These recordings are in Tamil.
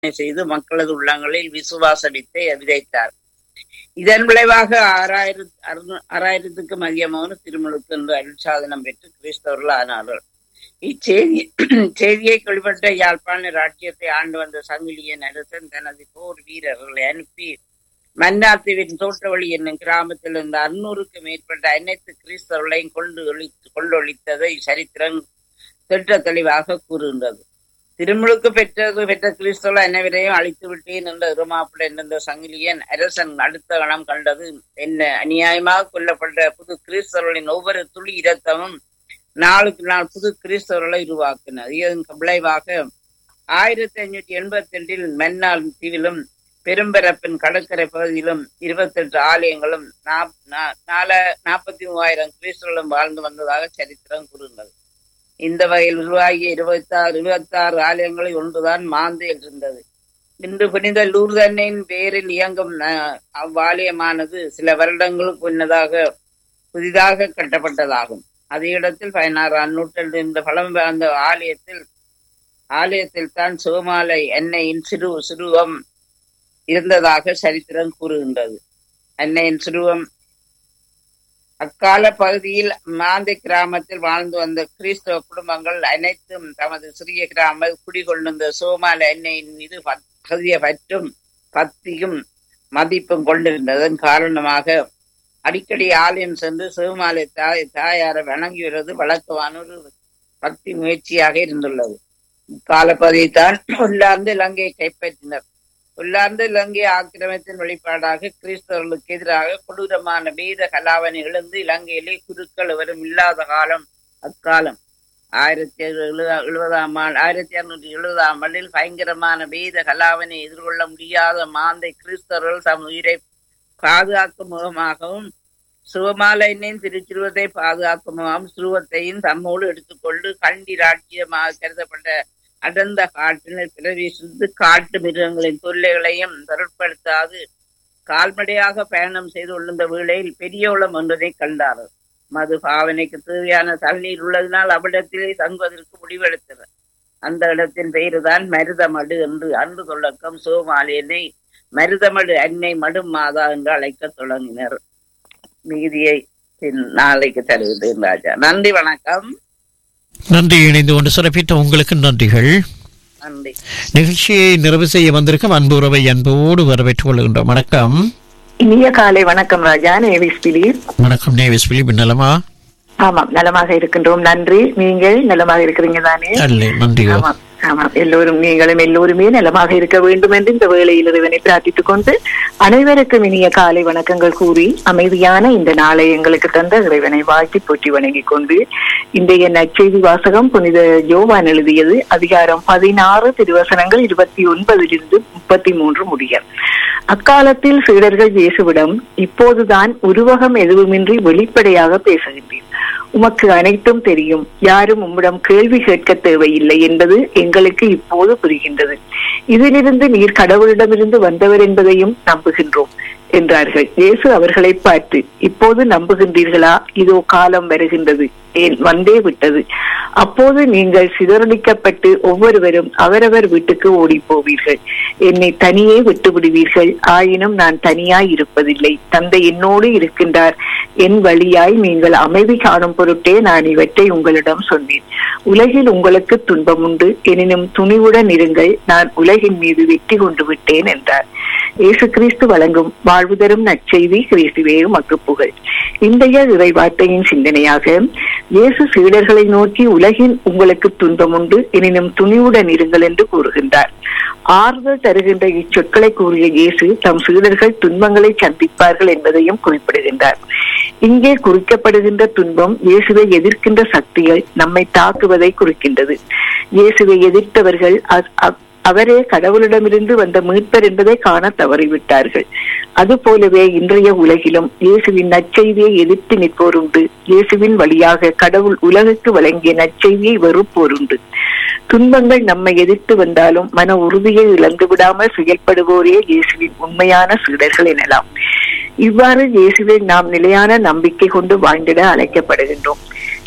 செய்து மக்களது உள்ளங்களில் விசுவாச வித்தை விதைத்தார் இதன் விளைவாக ஆறாயிரத்து அறுநூ- ஆறாயிரத்துக்கும் அதிகமான திருமுழுக்கு என்று அருட்சாதனம் பெற்று கிறிஸ்தவர்கள் ஆனார்கள் இச்செய்தி செய்தியை கேள்விப்பட்ட யாழ்ப்பாண ராஜ்யத்தை ஆண்டு வந்த சங்கிலியன் அரசன் தனது போர் வீரர்களை அனுப்பி மன்னாத்தீவின் தோட்டவழி என்னும் கிராமத்தில் இருந்த அறுநூறுக்கு மேற்பட்ட அனைத்து கிறிஸ்தவர்களையும் கொண்டு ஒழித்து கொள்ளொழித்ததை சரித்திரம் திட்ட தெளிவாக கூறுகின்றது திருமுழுக்கு பெற்றது பெற்ற கிறிஸ்தவ அனைவரையும் அழித்து விட்டேன் என்ற இருமாப்பிள் என்ற சங்கிலியன் அரசன் அடுத்த கணம் கண்டது என்ன அநியாயமாக கொல்லப்பட்ட புது கிறிஸ்தவர்களின் ஒவ்வொரு துளி இரத்தமும் நாளுக்கு நாள் புது கிறிஸ்தவர்களை உருவாக்கினது இதன் விளைவாக ஆயிரத்தி ஐநூற்றி எண்பத்தி ரெண்டில் மன்னார் தீவிலும் பெரும்பரப்பின் கடற்கரை பகுதியிலும் இருபத்தெட்டு ஆலயங்களும் நாப்- நா- நால- நாற்பத்தி மூவாயிரம் கிறிஸ்தவர்களும் வாழ்ந்து வந்ததாக சரித்திரம் கூறுகிறது இந்த வகையில் உருவாகிய இருபத்தாறு இருபத்தாறு ஆலயங்களில் ஒன்றுதான் மாந்தையில் இருந்தது இன்று புனித லூர்தன்னையின் பேரில் இயங்கும் அஹ், அவ்வாலயமானது சில வருடங்களுக்கு முன்னதாக புதிதாக கட்டப்பட்டதாகும் அதே இடத்தில் பதினாறாம் நூற்றாண்டு இந்த பழம் அந்த ஆலயத்தில் ஆலயத்தில் தான் சிவமாலை எண்ணெயின் சிறு சிறுவம் இருந்ததாக சரித்திரம் கூறுகின்றது அன்னையின் சிறுவம் அக்கால பகுதியில் மாந்தை கிராமத்தில் வாழ்ந்து வந்த கிறிஸ்தவ குடும்பங்கள் அனைத்தும் தமது சிறிய கிராம குடிகொண்டிருந்த சோமால எண்ணெயின் மீது பத்- பகுதிய பற்றும் பக்தியும் மதிப்பும் கொண்டிருந்ததன் காரணமாக அடிக்கடி ஆலயம் சென்று சிவமாலை தாய் தாயாரை வணங்கி வருவது வழக்கமான ஒரு பக்தி முயற்சியாக இருந்துள்ளது இக்காலப்பகுதியில் உள்ளார்ந்து இலங்கையை கைப்பற்றினர் உள்ளார்ந்து இலங்கை ஆக்கிரமித்தின் வெளிப்பாடாக கிறிஸ்தவர்களுக்கு எதிராக கொடூரமான வேத கலாவனை எழுந்து இலங்கையிலே குருக்கள் எவரும் இல்லாத காலம் அக்காலம் ஆயிரத்தி எழுபதா- எழுபதாம் ஆண்டு ஆயிரத்தி அறுநூற்றி எழுபதாம் ஆண்டில் பயங்கரமான வேத கலாவனை எதிர்கொள்ள முடியாத மாந்தை கிறிஸ்தவர்கள் தம் உயிரை பாதுகாக்கும் முகமாகவும் சிவமாலையின் திருச்சிருவத்தை பாதுகாக்கும் முகமாகவும் சிறுவத்தையும் தம்மோடு எடுத்துக்கொண்டு கண்டி ராட்சியமாக கருதப்பட்ட அடர்ந்த காட்டினர் பிரவேசித்து காட்டு மிருகங்களின் தொல்லைகளையும் பொருட்படுத்தாது கால்நடையாக பயணம் செய்து கொண்டிருந்த வேளையில் பெரியவளம் ஒன்றதை கண்டார் மது பாவனைக்கு தேவையான தண்ணீர் உள்ளதினால் அவ்விடத்திலே தங்குவதற்கு முடிவெடுத்தனர் அந்த இடத்தின் பெயர்தான் மருதமடு என்று அன்று தொடக்கம் சோமாலியனை மருதமடு அன்னை மடும் மாதா என்று அழைக்கத் தொடங்கினர் மீதியை பின் நாளைக்கு தருகிறேன் ராஜா நன்றி வணக்கம் நன்றி இணைந்து கொண்டு சிறப்பித்த உங்களுக்கு நன்றிகள் நன்றி நிகழ்ச்சியை நிறைவு செய்ய வந்திருக்கும் அன்பு உறவை அன்போடு வரவேற்றுக் கொள்கின்றோம் வணக்கம் இனிய காலை வணக்கம் ராஜா நேவிஸ் பிலீப் வணக்கம் நேவிஸ் பிலிப் நலமா ஆமாம் நலமாக இருக்கின்றோம் நன்றி நீங்கள் நலமாக இருக்கிறீங்க தானே நல்ல நன்றியோ ஆமாம் ஆமாம் எல்லோரும் நீங்களும் எல்லோருமே நலமாக இருக்க வேண்டும் என்று இந்த வேளையில் இறைவனை பிரார்த்தித்துக் கொண்டு அனைவருக்கும் இனிய காலை வணக்கங்கள் கூறி அமைதியான இந்த நாளை எங்களுக்கு தந்த இறைவனை வாழ்த்தி போற்றி வணங்கிக் கொண்டு இன்றைய நற்செய்தி வாசகம் புனித யோவான் எழுதியது அதிகாரம் பதினாறு திருவசனங்கள் இருபத்தி ஒன்பதிலிருந்து முப்பத்தி மூன்று முடிய அக்காலத்தில் சீடர்கள் இயேசுவிடம் இப்போதுதான் உருவகம் எதுவுமின்றி வெளிப்படையாக பேசுகின்றீர் உமக்கு அனைத்தும் தெரியும் யாரும் உம்மிடம் கேள்வி கேட்க தேவையில்லை என்பது எங்களுக்கு இப்போது புரிகின்றது இதிலிருந்து நீர் கடவுளிடமிருந்து வந்தவர் என்பதையும் நம்புகின்றோம் என்றார்கள் இயேசு அவர்களை பார்த்து இப்போது நம்புகின்றீர்களா இதோ காலம் வருகின்றது ஏன் வந்தே விட்டது அப்போது நீங்கள் சிதறடிக்கப்பட்டு ஒவ்வொருவரும் அவரவர் வீட்டுக்கு ஓடி போவீர்கள் என்னை தனியே விட்டு விடுவீர்கள் ஆயினும் நான் தனியாய் இருப்பதில்லை தந்தை என்னோடு இருக்கின்றார் என் வழியாய் நீங்கள் அமைதி காணும் பொருட்டே நான் இவற்றை உங்களிடம் சொன்னேன் உலகில் உங்களுக்கு துன்பம் உண்டு எனினும் துணிவுடன் இருங்கள் நான் உலகின் மீது வெற்றி கொண்டு விட்டேன் என்றார் இயேசு கிறிஸ்து வழங்கும் வாழ்வு தரும் நற்செய்தி கிறிஸ்துவே மக்கு புகழ் இன்றைய இறைவார்த்தையின் சிந்தனையாக இயேசு சீடர்களை நோக்கி உலகில் உங்களுக்கு துன்பம் உண்டு எனினும் துணிவுடன் இருங்கள் என்று கூறுகின்றார் ஆறுதல் தருகின்ற இச்சொற்களை கூறிய இயேசு தம் சீடர்கள் துன்பங்களை சந்திப்பார்கள் என்பதையும் குறிப்பிடுகின்றார் இங்கே குறிக்கப்படுகின்ற துன்பம் இயேசுவை எதிர்க்கின்ற சக்திகள் நம்மை தாக்குவதை குறிக்கின்றது இயேசுவை எதிர்த்தவர்கள் அ- அ- அவரே கடவுளிடமிருந்து வந்த மீட்பர் என்பதை காண தவறிவிட்டார்கள் அதுபோலவே இன்றைய உலகிலும் இயேசுவின் நற்செய்தியை எதிர்த்து நிற்போருண்டு இயேசுவின் வழியாக கடவுள் உலகுக்கு வழங்கிய நற்செய்தியை வெறுப்போருண்டு துன்பங்கள் நம்மை எதிர்த்து வந்தாலும் மன உறுதியை இழந்து விடாமல் செயல்படுவோரே இயேசுவின் உண்மையான சீடர்கள் எனலாம் இவ்வாறு இயேசுவில் நாம் நிலையான நம்பிக்கை கொண்டு வாழ்ந்திட அழைக்கப்படுகின்றோம்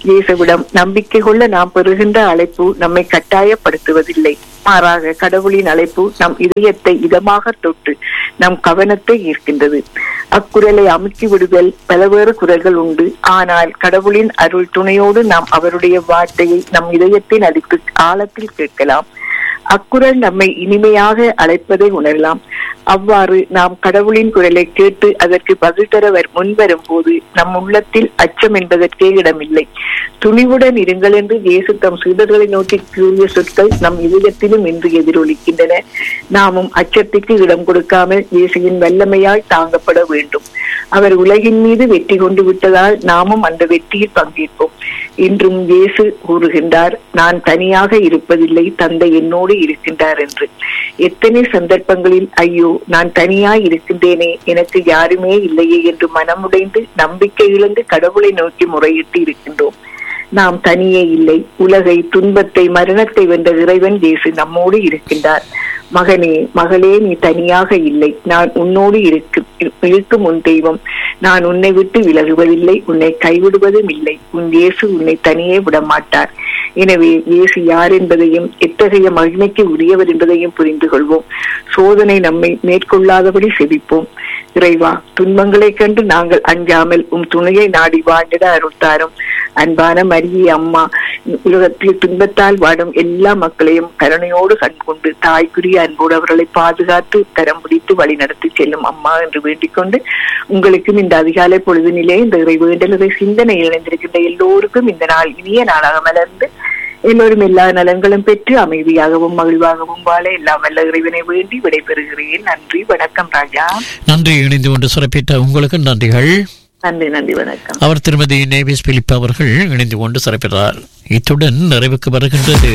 இயேசுவிடம் நம்பிக்கை கொள்ள நாம் பெறுகின்ற அழைப்பு நம்மை கட்டாயப்படுத்துவதில்லை மாறாக கடவுளின் அழைப்பு நம் இதயத்தை இதமாக தொட்டு நம் கவனத்தை ஈர்க்கின்றது அக்குரலை அமுக்கி விடுதல் பலவேறு குரல்கள் உண்டு ஆனால் கடவுளின் அருள் துணையோடு நாம் அவருடைய வார்த்தையை நம் இதயத்தின் அடித்து ஆழத்தில் கேட்கலாம் அக்குரல் நம்மை இனிமையாக அழைப்பதை உணரலாம் அவ்வாறு நாம் கடவுளின் குரலை கேட்டு அதற்கு பதில் தர வர்- முன்வரும் போது நம் உள்ளத்தில் அச்சம் என்பதற்கே இடமில்லை துணிவுடன் இருங்கள் என்று இயேசு தம் சீடர்களை நோக்கி கூறிய சொற்கள் நம் இதயத்திலும் இன்று எதிரொலிக்கின்றன நாமும் அச்சத்துக்கு இடம் கொடுக்காமல் இயேசுவின் வல்லமையால் தாங்கப்பட வேண்டும் அவர் உலகின் மீது வெற்றி கொண்டு விட்டதால் நாமும் அந்த வெற்றியில் பங்கேற்போம் இன்றும் இயேசு கூறுகின்றார் நான் தனியாக இருப்பதில்லை தந்தை என்னோடு இருக்கின்றார் என்று எத்தனை சந்தர்ப்பங்களில் ஐயோ நான் தனியாய் இருக்கின்றேனே எனக்கு யாருமே இல்லையே என்று மனமுடைந்து நம்பிக்கை இழந்து கடவுளை நோக்கி முறையிட்டு இருக்கின்றோம் நாம் தனியே இல்லை உலகை துன்பத்தை மரணத்தை வென்ற இறைவன் இயேசு நம்மோடு இருக்கின்றார் மகனே மகளே நீ தனியாக இல்லை நான் உன்னோடு இருக்கும் இருக்கும் உன் தெய்வம் நான் உன்னை விட்டு விலகுவதில்லை உன்னை கைவிடுவதும் இல்லை உன் இயேசு உன்னை தனியே விடமாட்டார் எனவே இயேசு யார் என்பதையும் எத்தகைய மகிமைக்கு உரியவர் என்பதையும் புரிந்து கொள்வோம் சோதனை நம்மை மேற்கொள்ளாதபடி செபிப்போம் இறைவா துன்பங்களை கண்டு நாங்கள் அஞ்சாமல் உம் துணையை நாடி வாழ்ந்திட அருள்தாரும் அன்பான மரியே அம்மா உலகத்தில் துன்பத்தால் வாடும் எல்லா மக்களையும் கருணையோடு கண்கொண்டு தாய்க்குரிய அன்போடு அவர்களை பாதுகாத்து கரம் பிடித்து வழி நடத்தி செல்லும் அம்மா என்று வேண்டிக் கொண்டு உங்களுக்கும் இந்த அதிகாலை பொழுதினிலே இந்த இறை வேண்டலரை சிந்தனை இணைந்திருக்கின்ற எல்லோருக்கும் இந்த நாள் இனிய நாளாக மலர்ந்து எல்லோரும் எல்லா நலன்களும் பெற்று அமைதியாகவும் மகிழ்வாகவும் வாழ எல்லாம் வல்ல இறைவனை வேண்டி விடைபெறுகிறேன் நன்றி வணக்கம் ராஜா நன்றி இணைந்து கொண்டு சிறப்பித்த உங்களுக்கு நன்றிகள் நன்றி நன்றி வணக்கம் அவர் திருமதி நேவிஸ் பிலிப் அவர்கள் இணைந்து கொண்டு சிறப்பித்தார் இத்துடன் நிறைவுக்கு வருகின்றது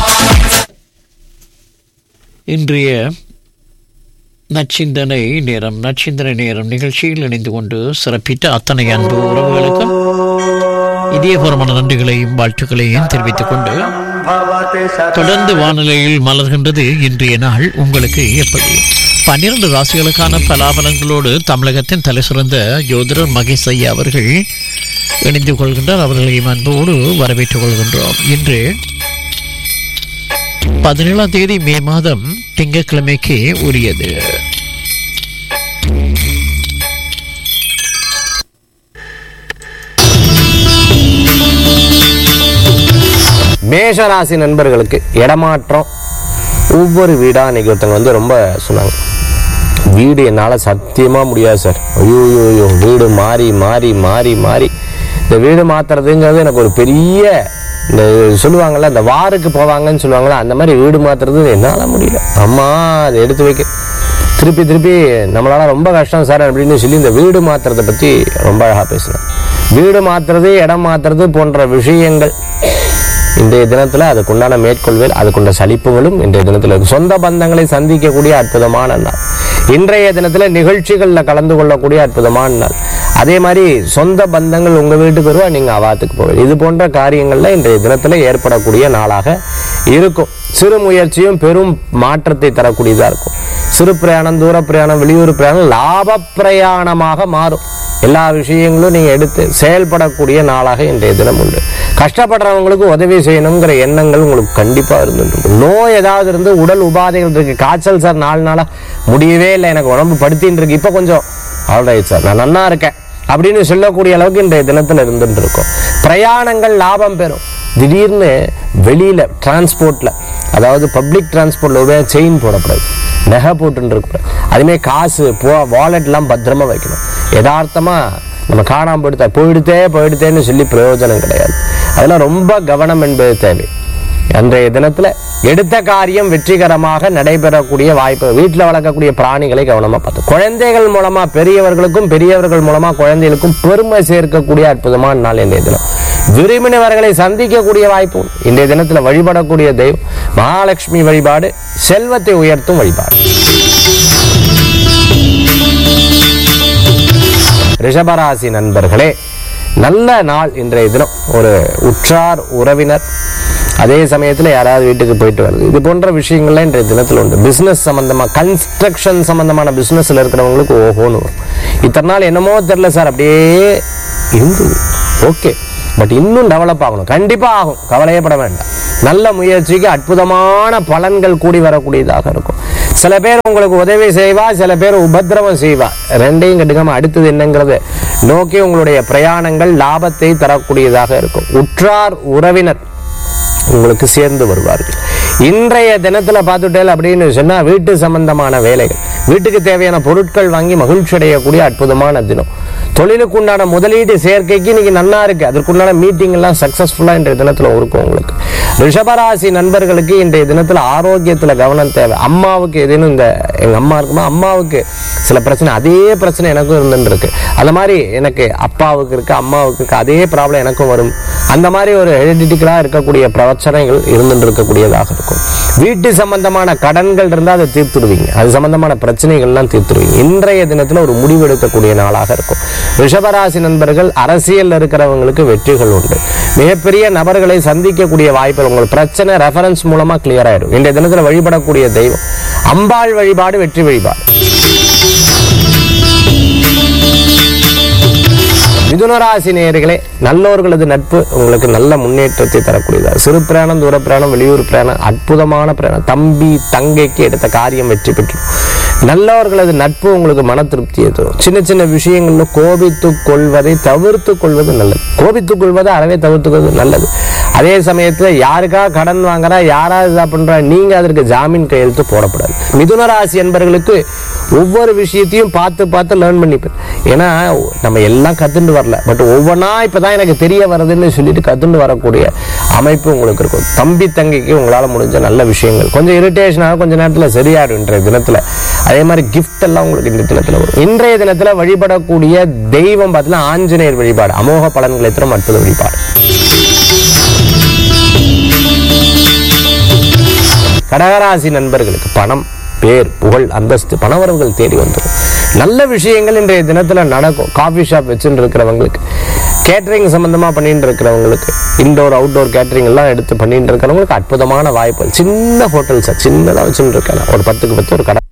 இன்றைய நச்சிந்தனை நேரம் நச்சிந்தனை நேரம் நிகழ்ச்சியில் இணைந்து கொண்டு சிறப்பித்த அத்தனை அன்பு உறவுகளுக்கும் இதயபூர்வமான நன்றிகளையும் வாழ்த்துக்களையும் தெரிவித்துக் கொண்டு தொடர்ந்து வானிலையில் மலர்கின்றது இன்றைய நாள் உங்களுக்கு எப்படி பன்னிரண்டு ராசிகளுக்கான பலாபலங்களோடு தமிழகத்தின் தலை சிறந்த ஜோதிடர் மகேஷ் ஐயா அவர்கள் இணைந்து கொள்கின்றார் அவர்களையும் அன்போடு வரவேற்றுக் கொள்கின்றோம் இன்று பதினேழாம் தேதி மே மாதம் திங்கட்கிழமைக்கு உரியது மேஷராசி நண்பர்களுக்கு இடமாற்றம் ஒவ்வொரு வீடா இன்னைக்கு ஒருத்தங்க வந்து ரொம்ப சொன்னாங்க வீடு என்னால் சத்தியமாக முடியாது சார் ஐயோ ஐயோ, ஐயோ வீடு மாறி மாறி மாறி மாறி இந்த வீடு மாத்துறதுங்கிறது எனக்கு ஒரு பெரிய இந்த சொல்லுவாங்கல்ல இந்த வாருக்கு போவாங்கன்னு சொல்லுவாங்கல்ல அந்த மாதிரி வீடு மாத்துறது என்னால் முடியல அம்மா அதை எடுத்து வைக்க திருப்பி திருப்பி நம்மளால ரொம்ப கஷ்டம் சார் அப்படின்னு சொல்லி இந்த வீடு மாத்துறதை பற்றி ரொம்ப அழகாக பேசினேன் வீடு மாத்துறது இடம் மாத்துறது போன்ற விஷயங்கள் இன்றைய தினத்துல அதுக்குண்டான மேற்கொள்வேல் அதுக்குண்ட சலிப்புகளும் இன்றைய தினத்துல இருக்கு சொந்த பந்தங்களை சந்திக்கக்கூடிய அற்புதமான நாள் இன்றைய தினத்துல நிகழ்ச்சிகள்ல கலந்து கொள்ளக்கூடிய அற்புதமான நாள் அதே மாதிரி சொந்த பந்தங்கள் உங்க வீட்டுக்கு வருவா நீங்க அவாத்துக்கு போவீங்க இது போன்ற காரியங்கள்ல இன்றைய தினத்துல ஏற்படக்கூடிய நாளாக இருக்கும் சிறு முயற்சியும் பெரும் மாற்றத்தை தரக்கூடியதா இருக்கும் சிறு பிரயாணம் தூர பிரயாணம் வெளியூர் பிரயாணம் லாப பிரயாணமாக மாறும் எல்லா விஷயங்களும் நீங்க எடுத்து செயல்படக்கூடிய நாளாக இன்றைய தினம் உண்டு கஷ்டப்படுறவங்களுக்கு உதவி செய்யணுங்கிற எண்ணங்கள் உங்களுக்கு கண்டிப்பா இருந்துட்டு நோய் ஏதாவது இருந்து உடல் உபாதைகள் இருக்கு காய்ச்சல் சார் நாலு நாளா முடியவே இல்லை எனக்கு உடம்பு படுத்தின்னு இருக்கு இப்போ கொஞ்சம் ஆல்ரைட் சார் நான் நன்னா இருக்கேன் அப்படின்னு சொல்லக்கூடிய அளவுக்கு இன்றைய தினத்துல இருந்துட்டு இருக்கோம் பிரயாணங்கள் லாபம் பெறும் திடீர்னு வெளியில டிரான்ஸ்போர்ட்ல அதாவது பப்ளிக் டிரான்ஸ்போர்ட்ல செயின் போடக்கூடாது நகை போட்டுன்னு இருக்கக்கூடாது அதுமே காசு போ வாலெட்லாம் பத்திரமா வைக்கணும் யதார்த்தமா நம்ம காணாம போயிடுதா போயிடுத்தே போயிடுத்தேன்னு சொல்லி பிரயோஜனம் கிடையாது அதெல்லாம் ரொம்ப கவனம் என்பது தேவை அன்றைய தினத்துல எடுத்த காரியம் வெற்றிகரமாக நடைபெறக்கூடிய வாய்ப்பு வீட்டில் வளர்க்கக்கூடிய பிராணிகளை கவனமா பார்த்து குழந்தைகள் மூலமா பெரியவர்களுக்கும் பெரியவர்கள் மூலமா குழந்தைகளுக்கும் பெருமை சேர்க்கக்கூடிய அற்புதமான நாள் இன்றைய தினம் விரும்பினவர்களை சந்திக்கக்கூடிய வாய்ப்பு உண்டு. இன்றைய தினத்துல வழிபடக்கூடிய தெய்வம் மகாலட்சுமி வழிபாடு செல்வத்தை உயர்த்தும் வழிபாடு ரிஷபராசி நண்பர்களே நல்ல நாள் இன்றைய தினம் ஒரு உற்றார் உறவினர் அதே சமயத்தில் யாராவது வீட்டுக்கு போயிட்டு வருது இது போன்ற விஷயங்கள்லாம் இன்றைய தினத்தில் உண்டு பிஸ்னஸ் சம்பந்தமா கன்ஸ்ட்ரக்ஷன் சம்பந்தமான பிஸ்னஸ்ல இருக்கிறவங்களுக்கு ஓஹோன்னு வரும் இத்தனை நாள் என்னமோ தெரில சார் அப்படியே இருந்தது ஓகே பட் இன்னும் டெவலப் ஆகணும் கண்டிப்பா ஆகும் கவலையப்பட வேண்டாம் நல்ல முயற்சிக்கு அற்புதமான பலன்கள் கூடி வரக்கூடியதாக இருக்கும் சில பேர் உங்களுக்கு உதவி செய்வா சில பேர் உபத்திரவம் செய்வா ரெண்டையும் கட்டுக்காம அடுத்தது என்னங்கிறது நோக்கி உங்களுடைய பிரயாணங்கள் லாபத்தை தரக்கூடியதாக இருக்கும் உற்றார் உறவினர் உங்களுக்கு சேர்ந்து வருவார்கள் இன்றைய தினத்துல பார்த்துட்டேல் அப்படின்னு சொன்னா வீட்டு சம்பந்தமான வேலைகள் வீட்டுக்கு தேவையான பொருட்கள் வாங்கி மகிழ்ச்சி அடையக்கூடிய அற்புதமான தினம் தொழிலுக்கு உண்டான முதலீடு சேர்க்கைக்கு இன்னைக்கு நல்லா இருக்கு அதற்குண்டான மீட்டிங் எல்லாம் சக்சஸ்ஃபுல்லா இன்றைய தினத்துல இருக்கும் உங்களுக்கு ரிஷபராசி நண்பர்களுக்கு இன்றைய தினத்துல ஆரோக்கியத்துல கவனம் தேவை அம்மாவுக்கு ஏதேனும் இந்த எங்க அம்மா இருக்குமா அம்மாவுக்கு சில பிரச்சனை அதே பிரச்சனை எனக்கும் இருந்துட்டு இருக்கு அந்த மாதிரி எனக்கு அப்பாவுக்கு இருக்கு அம்மாவுக்கு இருக்கு அதே ப்ராப்ளம் எனக்கும் வரும் அந்த மாதிரி ஒரு ஹெரிடிட்டிக்கலா இருக்கக்கூடிய பிரச்சனைகள் இருந்துட்டு இருக்கக்கூடியதாக இருக்கும் வீட்டு சம்பந்தமான கடன்கள் இருந்தால் அதை தீர்த்துடுவீங்க அது சம்பந்தமான பிரச்சனைகள்லாம் தீர்த்துடுவீங்க இன்றைய தினத்துல ஒரு முடிவு எடுக்கக்கூடிய நாளாக இருக்கும் ரிஷபராசி நண்பர்கள் அரசியல்ல இருக்கிறவங்களுக்கு வெற்றிகள் உண்டு மிகப்பெரிய நபர்களை சந்திக்கக்கூடிய வாய்ப்புகள் உங்களுக்கு பிரச்சனை ரெஃபரன்ஸ் மூலமா கிளியர் ஆயிடும் இன்றைய தினத்துல வழிபடக்கூடிய தெய்வம் அம்பாள் வழிபாடு வெற்றி வழிபாடு மிதுனராசி நேயர்களே நல்லோர்களது நட்பு உங்களுக்கு நல்ல முன்னேற்றத்தை தரக்கூடியதா சிறு பிரயாணம் தூர பிரயாணம் வெளியூர் பிரயாணம் அற்புதமான பிரயாணம் தம்பி தங்கைக்கு எடுத்த காரியம் வெற்றி பெற்று நல்லவர்களது நட்பு உங்களுக்கு மன திருப்தியை தரும் சின்ன சின்ன விஷயங்கள்ல கோபித்து கொள்வதை தவிர்த்து கொள்வது நல்லது கோபித்து கொள்வதை அறவே தவிர்த்துக்கிறது நல்லது அதே சமயத்துல யாருக்கா கடன் வாங்குறா யாராவது இதா பண்றா நீங்க அதற்கு ஜாமீன் கையெழுத்து போடக்கூடாது மிதுன ராசி என்பவர்களுக்கு ஒவ்வொரு விஷயத்தையும் பார்த்து பார்த்து லேர்ன் பண்ணிப்பேன் ஏன்னா நம்ம எல்லாம் கத்துண்டு வரல பட் ஒவ்வொன்றா இப்பதான் எனக்கு தெரிய வருதுன்னு சொல்லிட்டு கத்துண்டு வரக்கூடிய அமைப்பு உங்களுக்கு இருக்கும் தம்பி தங்கைக்கு உங்களால முடிஞ்ச நல்ல விஷயங்கள் கொஞ்சம் இரிட்டேஷனாக கொஞ்ச நேரத்துல சரியாயிடும் இன்றைய தினத்துல அதே மாதிரி கிஃப்ட் எல்லாம் உங்களுக்கு இந்த தினத்துல வரும் இன்றைய தினத்துல வழிபடக்கூடிய தெய்வம் பார்த்தீங்கன்னா ஆஞ்சநேயர் வழிபாடு அமோக பலன்களை தரும் அற்புத வழிபாடு கடகராசி நண்பர்களுக்கு பணம் பேர் புகழ் அந்தஸ்து பணவரவுகள் தேடி வந்துடும் நல்ல விஷயங்கள் இன்றைய தினத்துல நடக்கும் காஃபி ஷாப் வச்சுட்டு இருக்கிறவங்களுக்கு கேட்டரிங் சம்பந்தமா பண்ணிட்டு இருக்கிறவங்களுக்கு இன்டோர் அவுட்டோர் கேட்டரிங் எல்லாம் எடுத்து பண்ணிட்டு இருக்கிறவங்களுக்கு அற்புதமான வாய்ப்புகள் சின்ன ஹோட்டல் சார் சின்னதாக வச்சுட்டு இருக்கேன் ஒரு பத்துக்கு பத்து ஒரு கடை